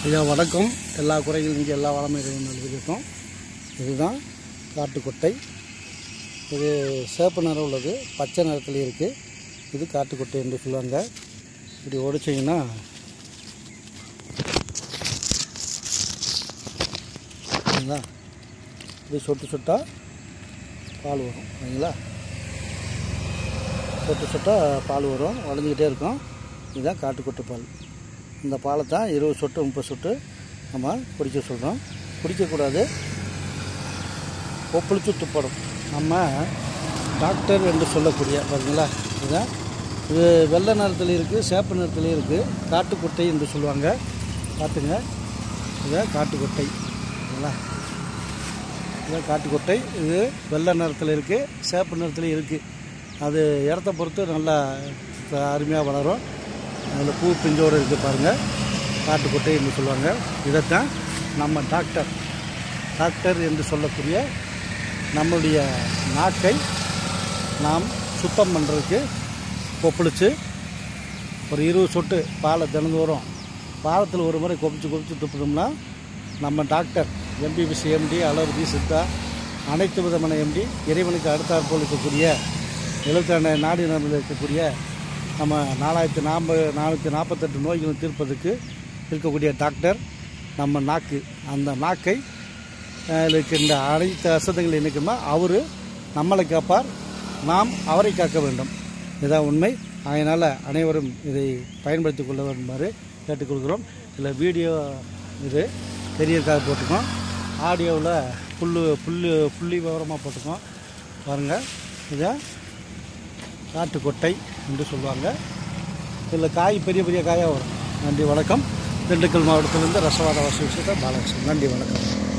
ஐயா வணக்கம் எல்லா குறைகளும் இங்கே எல்லா வளமும் இறைவன் நல்விருக்கும் இதுதான் காட்டுக்கொட்டை இது சேப்பு நிறம் உள்ளது பச்சை நிறத்தில் இருக்குது இது காட்டுக்கொட்டை என்று சொல்லுவாங்க இப்படி உடைச்சிங்கன்னா சரிங்களா இது சொட்டு சொட்டாக பால் வரும் சரிங்களா சொட்டு சொட்டாக பால் வரும் வளைஞ்சிக்கிட்டே இருக்கும் இதுதான் காட்டுக்கொட்டை பால் இந்த பாலை தான் இருபது சொட்டு முப்பது சொட்டு நம்ம குடிக்க சொல்கிறோம் குடிக்கக்கூடாது ஒப்பளிச்சு துப்படும் நம்ம டாக்டர் என்று சொல்லக்கூடிய பாருங்களா இதுதான் இது வெள்ளை நிறத்தில் இருக்குது சேப்பு நிறத்துலையும் இருக்குது காட்டுக்கொட்டை என்று சொல்லுவாங்க பார்த்துங்க இதுதான் காட்டுக்கொட்டை சரிங்களா இதுதான் காட்டுக்கொட்டை இது வெள்ளை நிறத்தில் இருக்குது சேப்பு நிறத்துலையும் இருக்குது அது இடத்த பொறுத்து நல்லா அருமையாக வளரும் அதில் பூ பிஞ்சோடு இருக்குது பாருங்கள் காட்டுக்கொட்டை என்று சொல்லுவாங்க இதைத்தான் நம்ம டாக்டர் டாக்டர் என்று சொல்லக்கூடிய நம்முடைய நாக்கை நாம் சுத்தம் பண்ணுறதுக்கு கொப்பளிச்சு ஒரு இருபது சொட்டு பாலை தினந்தோறும் வாரத்தில் ஒரு முறை கொப்பிச்சு கொப்பிச்சு துப்பிட்டோம்னா நம்ம doctor MBBS MD allergy Siddha அனைத்து விதமான எம்டி இறைவனுக்கு அடுத்தாற்போல் இருக்கக்கூடிய எழுபத்தி நாடி நம்பில் இருக்கக்கூடிய நம்ம நாலாயிரத்தி நாற்பது நானூற்றி நாற்பத்தெட்டு நோய்களை தீர்ப்பதற்கு இருக்கக்கூடிய டாக்டர் நம்ம நாக்கு அந்த நாக்கை அஹ், இருக்கின்ற அனைத்து அசதங்களை இணைக்குமா அவர் நம்மளை காப்பார் நாம் அவரை காக்க வேண்டும் இதான் உண்மை அதனால் அனைவரும் இதை பயன்படுத்தி கொள்ள வேண்டுமாறு கேட்டுக்கொள்கிறோம் இதில் வீடியோ இது தெரியறதுக்காக போட்டுக்கோம் ஆடியோவில் புல்லு புல்லு புள்ளி விவரமாக போட்டுக்கோம் பாருங்கள் இதை காட்டுக்கொட்டை என்று சொல்லுவாங்க இதில் காய் பெரிய பெரிய காயாக வரும் நன்றி வணக்கம் திண்டுக்கல் மாவட்டத்திலிருந்து ரசவாத வாசி விஷயத்தை பாலகிருஷ்ணன் நன்றி வணக்கம்